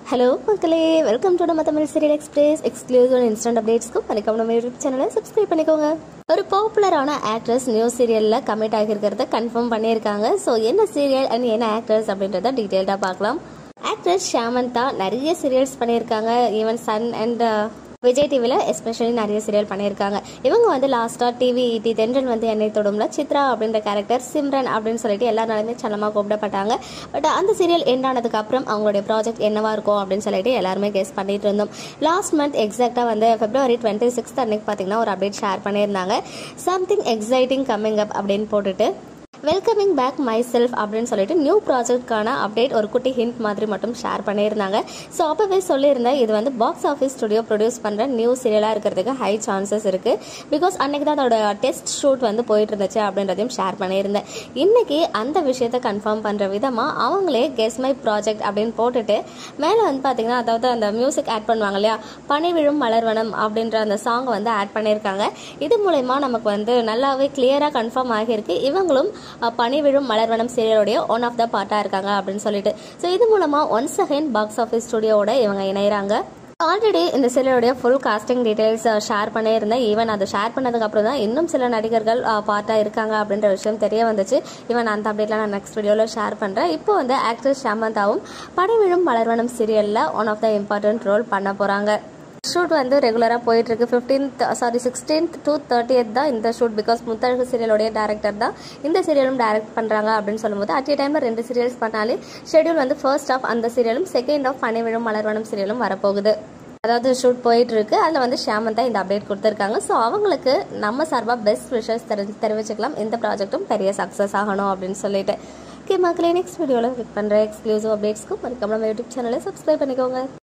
hello மக்களே welcome to நம்ம Tamil serial express exclusive instant அப்டேட்ஸ்க்கும் மறக்காம நம்ம யூடியூப் சேனலை சப்ஸ்கிரைப் பண்ணிக்கோங்க ஒரு பாப்புலரான ஆக்ட்ரஸ் நியூ சீரியலில் கமிட் ஆகியிருக்கிறத கன்ஃபார்ம் பண்ணியிருக்காங்க ஸோ என்ன சீரியல் அண்ட் என்ன ஆக்ட்ரஸ் அப்படின்றத டீட்டெயில்டாக பார்க்கலாம் ஆக்ட்ரஸ் ஷாமந்தா நிறைய சீரியல்ஸ் பண்ணியிருக்காங்க ஈவன் சன் அண்ட் விஜய் டிவியில் எஸ்பெஷலி நிறைய சீரியல் பண்ணியிருக்காங்க இவங்க வந்து லாஸ்ட்டாக டிவி டி தென்றல் வந்து என்னை தொடும்ல சித்ரா அப்படின்ற கேரக்டர் சிம்ரன் அப்படின்னு சொல்லிட்டு எல்லாராலுமே செல்லமாக கூப்பிடப்பட்டாங்க பட் அந்த சீரியல் எண்ட் ஆனதுக்கு அப்புறம் அவங்களுடைய ப்ராஜெக்ட் என்னவா இருக்கும் அப்படின்னு சொல்லிட்டு எல்லாருமே கெஸ் பண்ணிட்டு இருந்தோம் லாஸ்ட் மந்த் எக்ஸாக்டாக வந்து பிப்ரவரி டுவெண்ட்டி சிக்ஸ்த் அன்னைக்கு பார்த்தீங்கன்னா ஒரு அப்டேட் ஷேர் பண்ணியிருந்தாங்க சம்திங் எக்ஸைட்டிங் கம்மிங் அப் அப்படின்னு போட்டுட்டு வெல்கமிங் பேக் மை செல்ஃப் அப்படின்னு சொல்லிட்டு நியூ ப்ராஜெக்ட்கான அப்டேட் ஒரு குட்டி ஹிண்ட் மாதிரி மட்டும் ஷேர் பண்ணியிருந்தாங்க ஸோ அப்போவே சொல்லியிருந்தேன் இது வந்து பாக்ஸ் ஆஃபீஸ் ஸ்டுடியோ ப்ரொடியூஸ் பண்ணுற நியூ சீரியலாக இருக்கிறதுக்கு ஹை சான்சஸ் இருக்குது பிகாஸ் அன்னைக்கு தான் அதோட டெஸ்ட் ஷூட் வந்து போயிட்டு இருந்துச்சு அப்படின்றதையும் ஷேர் பண்ணியிருந்தேன் இன்னைக்கு அந்த விஷயத்தை கன்ஃபார்ம் பண்ணுற விதமாக அவங்களே கெஸ் மை ப்ராஜெக்ட் அப்படின்னு போட்டுட்டு மேலே வந்து பார்த்தீங்கன்னா அதாவது அந்த மியூசிக் ஆட் பண்ணுவாங்க இல்லையா பனி விழும் மலர்வனம் அப்படின்ற அந்த சாங் வந்து ஆட் பண்ணியிருக்காங்க இது மூலயமா நமக்கு வந்து நல்லாவே கிளியராக கன்ஃபார்ம் ஆகியிருக்கு இவங்களும் அஹ், பனி விழும் மலர்வனம் சீரியலுடைய ஒன் ஆஃப் த பார்ட்டாக இருக்காங்க அப்படின்னு சொல்லிட்டு ஸோ இது மூலமாக ஒன்ஸ் அகைன் பாக்ஸ் ஆஃபீஸ் ஸ்டுடியோவோட இவங்க இணைகிறாங்க ஆல்ரெடி இந்த சீரியலுடைய ஃபுல் காஸ்டிங் டீடைல்ஸ் ஷேர் பண்ணியிருந்தேன் ஈவன் அதை ஷேர் பண்ணதுக்கு அப்புறம் தான் இன்னும் சில நடிகர்கள் பார்ட்டாக இருக்காங்க அப்படின்ற விஷயம் தெரிய வந்துச்சு ஈவன் அந்த அப்டேட்லாம் நான் நெக்ஸ்ட் வீடியோவில் ஷேர் பண்ணுறேன் இப்போ வந்து ஆக்ட்ரஸ் ஷாமந்தாவும் படைவிழும் மலர்வனம் சீரியலில் one of the important role பண்ண போகிறாங்க ஷூட் வந்து ரெகுலராக போயிட்டு இருக்கு fifteenth sorry sixteenth to thirtieth தான் இந்த ஷூட் பிகாஸ் முத்தழகு சீரியலுடைய டேரக்டர் தான் இந்த சீரியலும் டைரக்ட் பண்ணுறாங்க அப்படின்னு சொல்லும்போது அட் ஏ டைமில் ரெண்டு சீரியல்ஸ் பண்ணாலே ஷெட்யூல் வந்து ஃபர்ஸ்ட் ஆஃப் அந்த சீரியலும் செகண்ட் ஆஃப் பனிவிழும் மலர்வனம் சீரியலும் வரப்போகுது அதாவது ஷூட் போயிட்டு இருக்கு அதில் வந்து ஷியாமந்தா இந்த அப்டேட் கொடுத்துருக்காங்க ஸோ அவங்களுக்கு நம்ம சார்பாக பெஸ்ட் விஷஸ் தெரி தெரிவிச்சுக்கலாம் இந்த ப்ராஜெக்ட்டும் பெரிய சக்ஸஸ் ஆகணும் அப்படின்னு சொல்லிட்டு ஓகே மக்களே நெக்ஸ்ட் வீடியோவில் கிளிக் பண்ணுற எக்ஸ்க்ளூசிவ் அப்டேட்ஸ்க்கும் மறக்காம நம்ம யூடியூப் சேனலை சப்ஸ்கிரைப் பண்ணிக்கோங்க